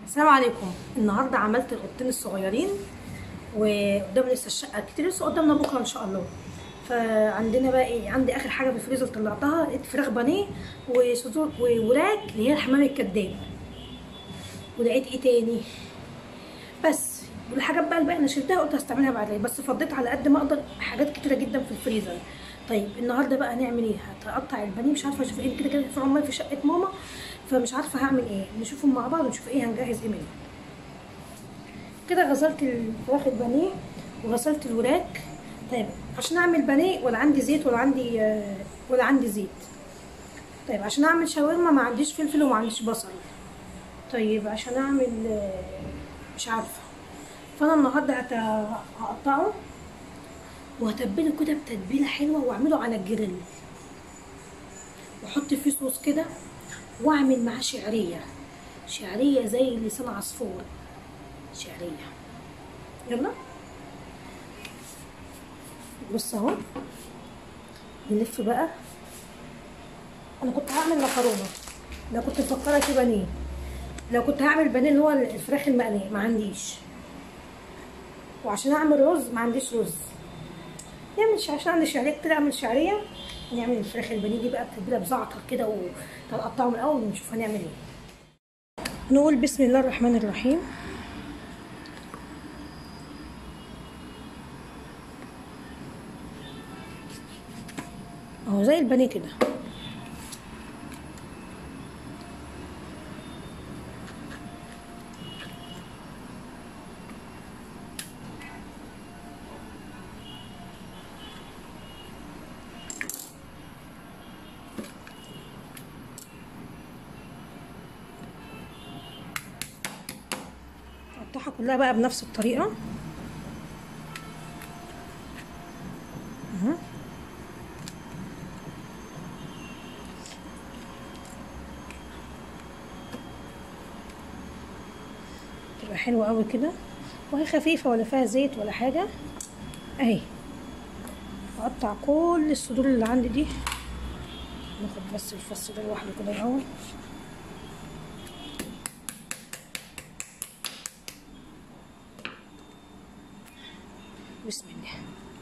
السلام عليكم النهارده عملت القطين الصغيرين وقدام لسه الشقه كتير لسه قدامنا بكره ان شاء الله فعندنا بقى ايه عندي اخر حاجه في الفريزر طلعتها لقيت فراخ بانيه وصدور ووراك اللي هي الحمام الكداب ولقيت ايه تاني بس والحاجات بقى الباقي انا شلتها قلت هستعملها بعدين بس فضيت على قد ما اقدر حاجات كتيره جدا في الفريزر طيب النهارده بقى هنعمل ايه هتقطع البانيه مش عارفه اشوف ايه كده كده في عمال في شقه ماما فمش عارفه هعمل ايه نشوفهم مع بعض ونشوف ايه هنجهز ايه منه كده غسلت الفراخ البانيه وغسلت الوراك طيب عشان اعمل بانيه ولا عندي زيت ولا عندي ولا عندي زيت طيب عشان اعمل شاورما ما عنديش فلفل وما عنديش بصل طيب عشان اعمل مش عارفه فانا النهارده هقطعه وهتبله كده بتتبيله حلوه واعمله على الجريل واحط فيه صوص كده واعمل معاه شعريه شعريه زي لسان عصفور شعريه يلا بص اهو نلف بقى انا كنت هعمل مكرونه لو كنت مفكره في بانيه لو كنت هعمل بانيه اللي هو الفراخ المقليه ما عنديش وعشان اعمل رز ما عنديش رز نعمل عشان اعمل شعريه كده اعمل شعريه نعمل الفراخ البانيه دي بقى بتتبيله بزعتر كده ونقطعه من الاول ونشوف هنعمل ايه نقول بسم الله الرحمن الرحيم اهو زي البانيه كده اقطعها كلها بقى بنفس الطريقه اهو تبقى حلوه قوي كده وهي خفيفه ولا فيها زيت ولا حاجه اهي اقطع كل الصدور اللي عندي دي ناخد بس الفص ده لوحده كده الاول بسم الله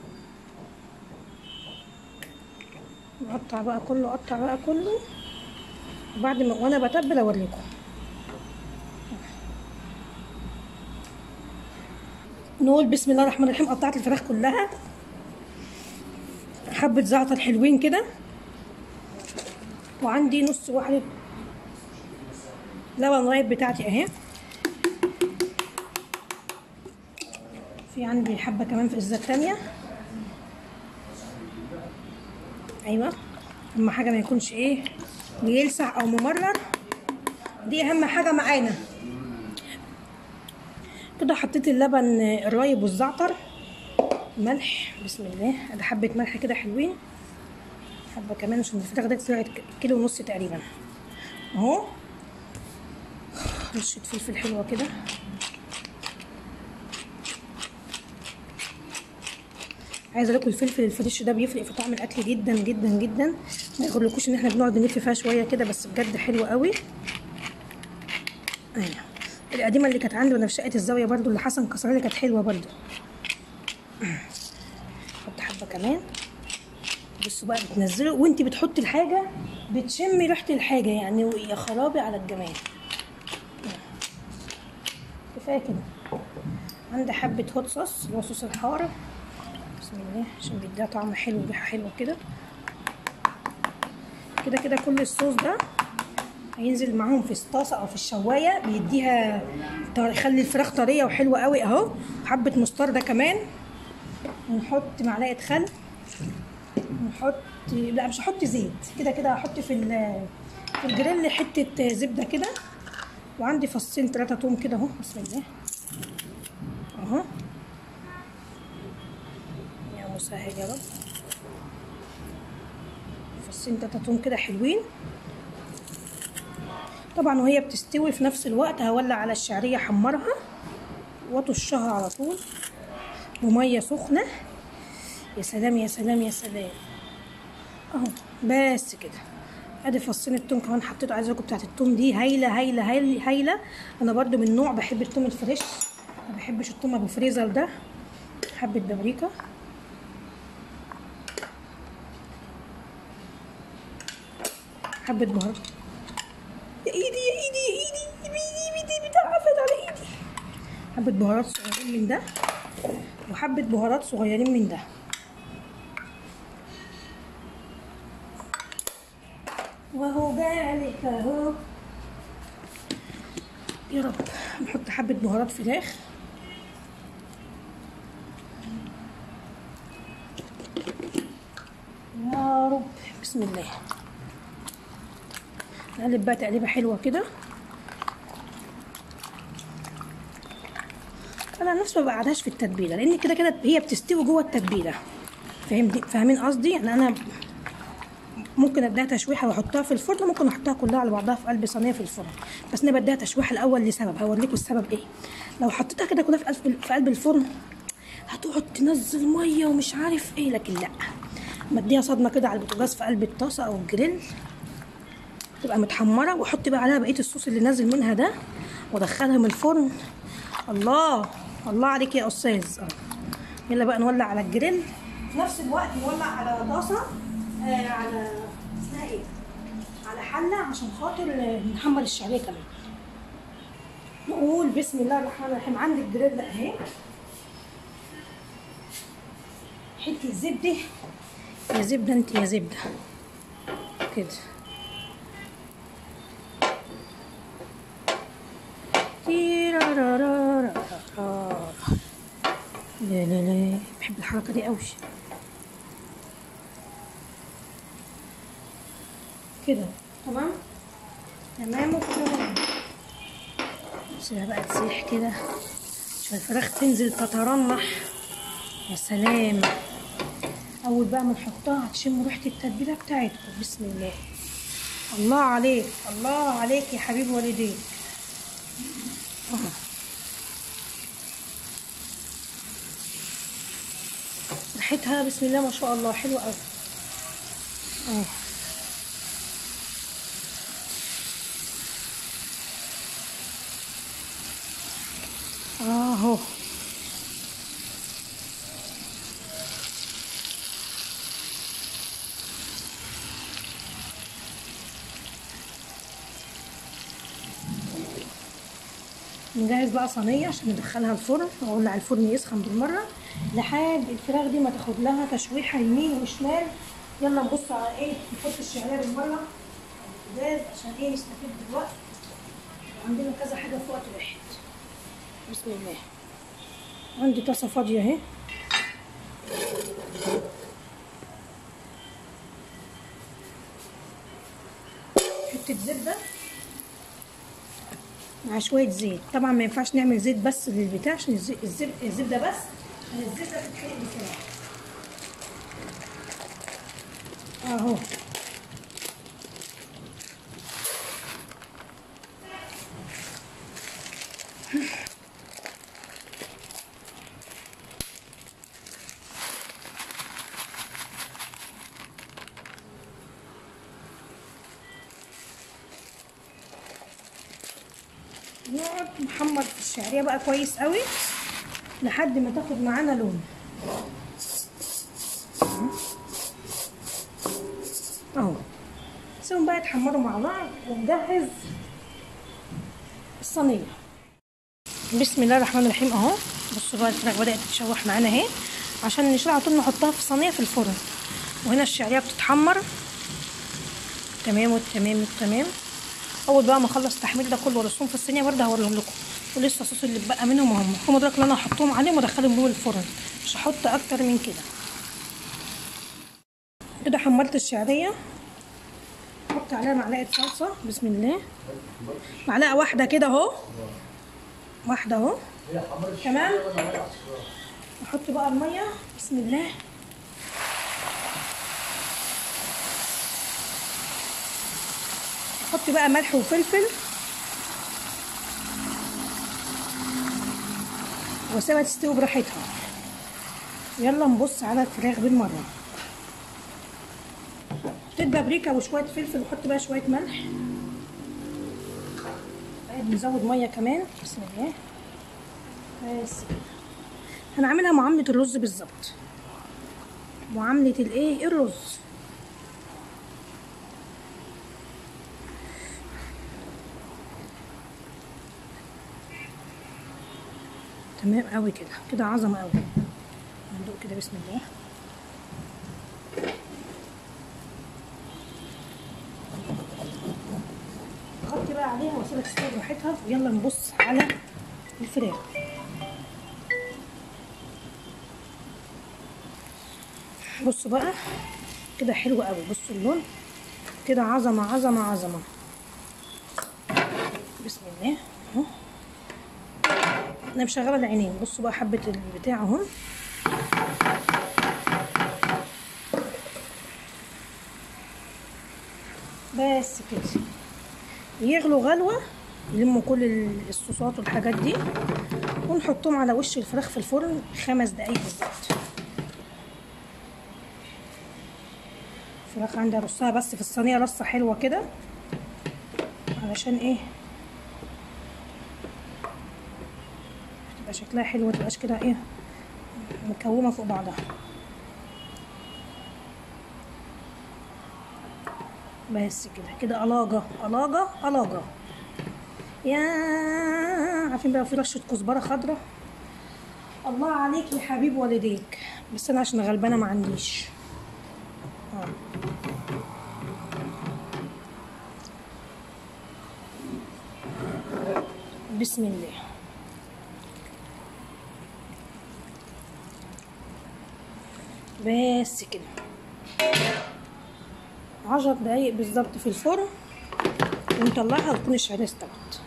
نقطع بقى كله قطع بقى كله وبعد ما وانا بتبل اوريكم نقول بسم الله الرحمن الرحيم قطعت الفراخ كلها حبة زعتر حلوين كده وعندي نص واحدة لبن رايب بتاعتي اهي في عندي حبة كمان في الزيت التانية ايوه اهم حاجة ما يكونش ايه بيلسع او ممرر دي اهم حاجة معانا كده حطيت اللبن الرايب والزعتر ملح بسم الله ادي حبة ملح كده حلوين حبة كمان عشان الفراخ دي طلعت كيلو ونص تقريبا اهو رشة فلفل حلوة كده عايزه اقول الفلفل الفريش ده بيفرق في طعم الاكل جدا جدا جدا ما يقولكوش ان احنا بنقعد نلف فيها شويه كده بس بجد حلو قوي ايوه القديمه اللي كانت عندي وانا في شقه الزاويه برضو اللي حسن كسرها لي كانت حلوه برضو حط حبه كمان بصوا بقى بتنزلوا وانت بتحطي الحاجه بتشمي ريحه الحاجه يعني يا خرابي على الجمال كفايه كده عندي حبه هوت صوص اللي هو صوص الحاره بسم الله عشان بيديها طعم حلو وريحه حلوه كده كده كده كل الصوص ده هينزل معاهم في الطاسه او في الشوايه بيديها يخلي الفراخ طريه وحلوه قوي اهو حبه مستردة كمان ونحط معلقه خل نحط لا مش هحط زيت كده كده هحط في في الجريل حته زبده كده وعندي فصين ثلاثه توم كده اهو بسم الله اهو يا مسهل يا رب فصين تلاتة توم كده حلوين طبعا وهي بتستوي في نفس الوقت هولع على الشعرية حمرها واطشها على طول بمية سخنة يا سلام يا سلام يا سلام اهو بس كده ادي فصين التوم كمان حطيته عايزه اقول بتاعت التوم دي هايله هايله هايله هايله انا برضو من نوع بحب التوم الفريش ما بحبش التوم ابو فريزر ده حبه بابريكا حبه بهارات يا ايدي يا ايدي يا ايدي ايدي ايدي بتعفت على ايدي حبه بهارات صغيرين من ده وحبه بهارات صغيرين من ده وهو ذلك اهو يا رب نحط حبة بهارات فراخ يا رب بسم الله نقلب بقى تقليبة حلوة كده انا نفسي ما بقعدهاش في التتبيله لان كده كده هي بتستوي جوه التتبيله فاهم فاهمين قصدي يعني انا ممكن اديها تشويحه واحطها في الفرن ممكن احطها كلها على بعضها في قلب صينيه في الفرن بس انا بديها تشويحه الاول لسبب هوريكم السبب ايه لو حطيتها كده كلها في قلب في قلب الفرن هتقعد تنزل ميه ومش عارف ايه لكن لا مديها صدمه كده على البوتاجاز في قلب الطاسه او الجريل تبقى متحمره واحط بقى عليها بقيه الصوص اللي نازل منها ده وادخلها من الفرن الله الله عليك يا استاذ اه يلا بقى نولع على الجريل في نفس الوقت نولع على طاسه آه على اسمها ايه على حله عشان خاطر آه، نحمر الشعريه كمان نقول بسم الله الرحمن الرحيم عندك جريل اهي حته زبده يا زبده انت يا زبده كده تيرارارارارا. لا لا لا بحب الحركه دي قوي كده تمام تمام وتمام سيبها بقى تسيح كده عشان الفراخ تنزل تترنح يا سلام اول بقى ما نحطها هتشم ريحه التتبيله بتاعتكم بسم الله الله عليك الله عليك يا حبيب والديك آه. ريحتها بسم الله ما شاء الله حلوه قوي اه اهو نجهز بقى صينية عشان ندخلها الفرن واولع الفرن يسخن بالمرة لحد الفراخ دي ما تاخد لها تشويحة يمين وشمال يلا نبص على ايه نحط الشعرية بالمرة البوتاجاز عشان ايه نستفيد بالوقت عندنا كذا حاجة في وقت واحد بسم الله عندي طاسة فاضية اهي حتة زبدة مع شوية زيت طبعا ما ينفعش نعمل زيت بس للبتاع عشان الزي- الزب- الزبدة بس عشان الزبدة بتتحرق بسرعة اهو نقعد نحمر في الشعريه بقى كويس قوي لحد ما تاخد معانا لون اهو سيبهم بقى يتحمروا مع بعض ونجهز الصينيه بسم الله الرحمن الرحيم اهو بصوا بقى الفراخ بدات تتشوح معانا اهي عشان نشيلها على طول نحطها في صينيه في الفرن وهنا الشعريه بتتحمر تمام والتمام والتمام اول بقى ما اخلص تحميل ده كله وارصهم في الصينيه برده هوريهم لكم ولسه الصوص اللي اتبقى منهم هم هم دول اللي انا هحطهم عليهم وادخلهم جوه الفرن مش هحط اكتر من كده كده حمرت الشعريه احط عليها معلقه صلصه بسم الله معلقه واحده كده اهو واحده اهو تمام احط بقى الميه بسم الله احط بقى ملح وفلفل واسيبها تستوي براحتها يلا نبص على الفراخ بالمره ابتدي بابريكا وشويه فلفل وحط بقى شويه ملح طيب نزود ميه كمان بسم الله بس كده. هنعملها معامله الرز بالظبط معامله الايه الرز تمام قوي كده كده عظمه قوي ندوق كده بسم الله غطي بقى عليها واسيبها تستوي براحتها ويلا نبص على الفراخ بصوا بقى كده حلو قوي بصوا اللون كده عظمه عظمه عظمه بسم الله اهو انا مشغله العينين بصوا بقى حبه البتاع اهو بس كده يغلوا غلوه يلموا كل الصوصات والحاجات دي ونحطهم على وش الفراخ في الفرن خمس دقايق بالظبط الفراخ عندي ارصها بس في الصينيه رصه حلوه كده علشان ايه تبقى شكلها حلو متبقاش كده ايه مكومه فوق بعضها بس كده كده ألاجة ألاجة ألاجة يا عارفين بقى في رشة كزبرة خضرة الله عليك يا حبيب والديك بس أنا عشان غلبانة ما عنديش آه. بسم الله بس كده عشر دقايق بالظبط في الفرن ونطلعها وتكون الشعرية استوت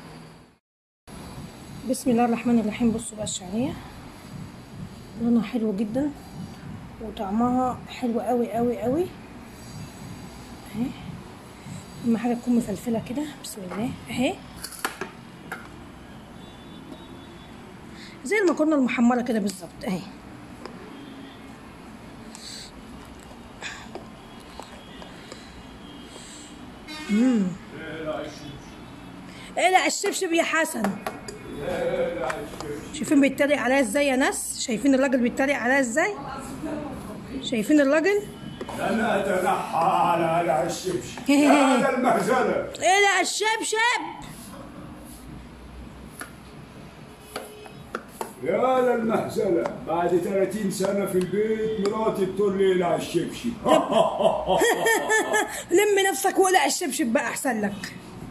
بسم الله الرحمن الرحيم بصوا بقى الشعرية لونها حلو جدا وطعمها حلو قوي قوي قوي اهي اهم حاجه تكون مفلفله كده بسم الله اهي زي المكرونه المحمره كده بالظبط اهي امم اقلع الشبشب يا حسن شايفين بيتريق عليا ازاي يا ناس شايفين الراجل بيتريق عليا ازاي شايفين الراجل أنا أتنحى على قلع الشبشب هذا المهزلة اقلع الشبشب يا للمهزلة بعد 30 سنة في البيت مراتي بتقول لي اقلع الشبشب لم نفسك واقلع الشبشب بقى احسن لك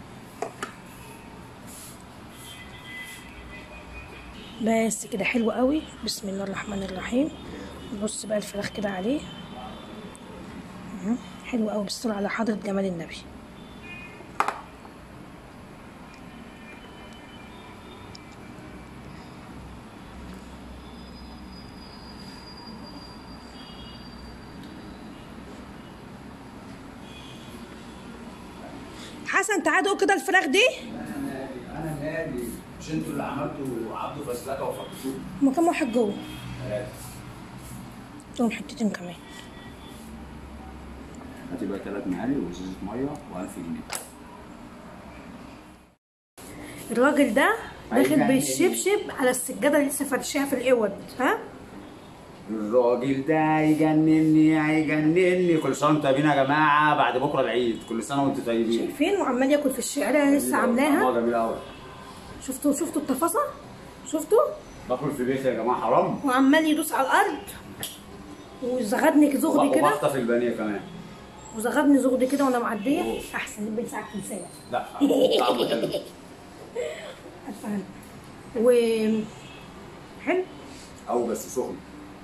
بس كده حلو قوي بسم الله الرحمن الرحيم نبص بقى الفراخ كده عليه مهم. حلو قوي بالصلاة على حضرة جمال النبي حسن تعال دوق كده الفراخ دي انا نادي مش انتوا اللي عملتوا عبده فسلكه وفقتوه هما كام واحد جوه دول حتتين كمان هتبقى ثلاث معالق وازازه ميه و1000 جنيه الراجل ده داخل أيوة. بالشبشب على السجاده اللي لسه فرشاها في الاوض ها الراجل ده هيجنني هيجنني كل سنه وانتم طيبين يا جماعه بعد بكره العيد كل سنه وانتم طيبين شايفين وعمال ياكل في الشعريه اللي لسه عاملاها طعمها جميل قوي شفتوا شفتوا التفاصيل شفتوا باكل في بيتي يا جماعه حرام وعمال يدوس على الارض وزغدني زغدي كده وبخطف البانيه كمان وزغدني زغدي كده وانا معديه أوه. احسن من ساعه تمثال لا طعمه حلو عارفه انا و حلو او بس سخن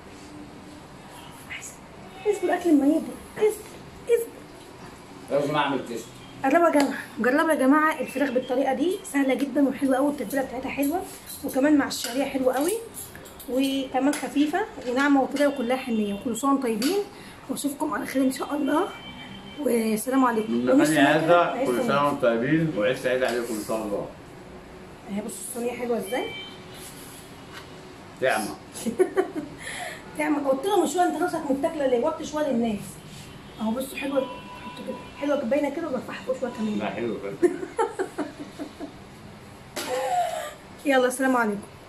احسن اصبر الاكل لما يبرد اصبر اصبر لازم اعمل تيست جربوا يا جماعه جربوا يا جماعه الفراخ بالطريقه دي سهله جدا وحلوه قوي التتبيله بتاعتها حلوه وكمان مع الشعريه حلوه قوي وكمان خفيفه وناعمه وطريه وكلها حنيه وكل سنه وانتم طيبين واشوفكم على خير ان شاء الله والسلام عليكم من ومش مكاني هذا عايز كل صينية. سنه وانتم طيبين وعيد سعيد عليكم ان شاء الله اهي بصوا الصينيه حلوه ازاي تعمى تعمل قلت لهم شويه انت نفسك متاكله ليه وطي شويه للناس اهو بصوا حلوه كده حلوه باينه كده ولا ارفعها فوق شويه لا كمان حلو يلا السلام عليكم